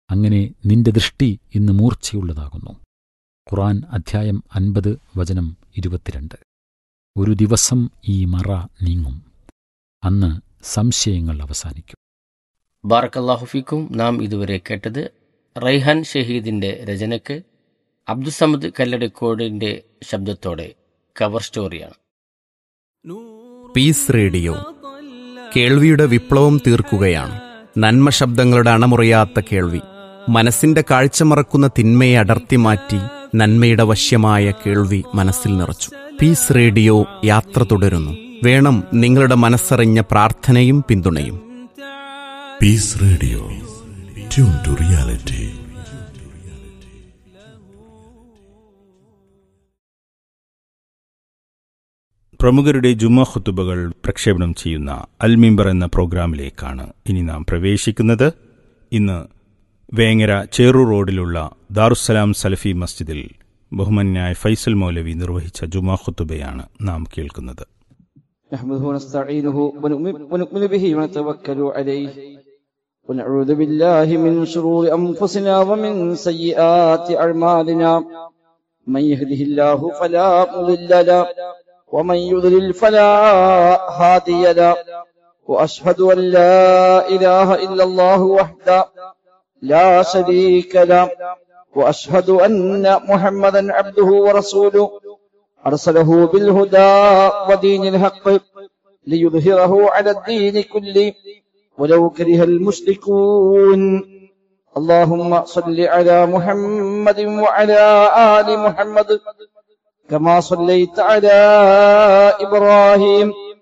അങ്ങനെ നിന്റെ ദൃഷ്ടി ഇന്ന് മൂർച്ചയുള്ളതാകുന്നു ഖുറാൻ അധ്യായം അൻപത് വചനം ഇരുപത്തിരണ്ട് ഒരു ദിവസം ഈ മറ നീങ്ങും അന്ന് സംശയങ്ങൾ അവസാനിക്കും ബാറക്കല്ലാഹുഫിക്കും നാം ഇതുവരെ കേട്ടത് റൈഹാൻ ഷഹീദിന്റെ രചനയ്ക്ക് അബ്ദുസമദ് കല്ലടിക്കോടിന്റെ ശബ്ദത്തോടെ കവർ സ്റ്റോറിയാണ് പീസ് റേഡിയോ കേൾവിയുടെ വിപ്ലവം തീർക്കുകയാണ് നന്മ ശബ്ദങ്ങളുടെ അണമുറിയാത്ത കേൾവി മനസ്സിന്റെ കാഴ്ച മറക്കുന്ന തിന്മയെ അടർത്തി മാറ്റി നന്മയുടെ വശ്യമായ കേൾവി മനസ്സിൽ നിറച്ചു പീസ് റേഡിയോ യാത്ര തുടരുന്നു വേണം നിങ്ങളുടെ മനസ്സറിഞ്ഞ പ്രാർത്ഥനയും പിന്തുണയും Peace Radio. Tune to reality. പ്രമുഖരുടെ ജുമാ ഖുത്തുബകൾ പ്രക്ഷേപണം ചെയ്യുന്ന അൽമിംബർ എന്ന പ്രോഗ്രാമിലേക്കാണ് ഇനി നാം പ്രവേശിക്കുന്നത് ഇന്ന് വേങ്ങര ചേറു റോഡിലുള്ള ദാറുസലാം സലഫി മസ്ജിദിൽ ബഹുമാന്യായ ഫൈസൽ മൗലവി നിർവഹിച്ച ജുമാ ഖുത്തുബയാണ് നാം കേൾക്കുന്നത് نحمده ونستعينه ونؤمن, ونؤمن به ونتوكل عليه ونعوذ بالله من شرور أنفسنا ومن سيئات أعمالنا من يهده الله فلا مضل له ومن يضلل فلا هادي له وأشهد أن لا إله إلا الله وحده لا شريك له وأشهد أن محمدا عبده ورسوله أرسله بالهدى ودين الحق ليظهره على الدين كله ولو كره المشركون اللهم صل على محمد وعلى آل محمد كما صليت على إبراهيم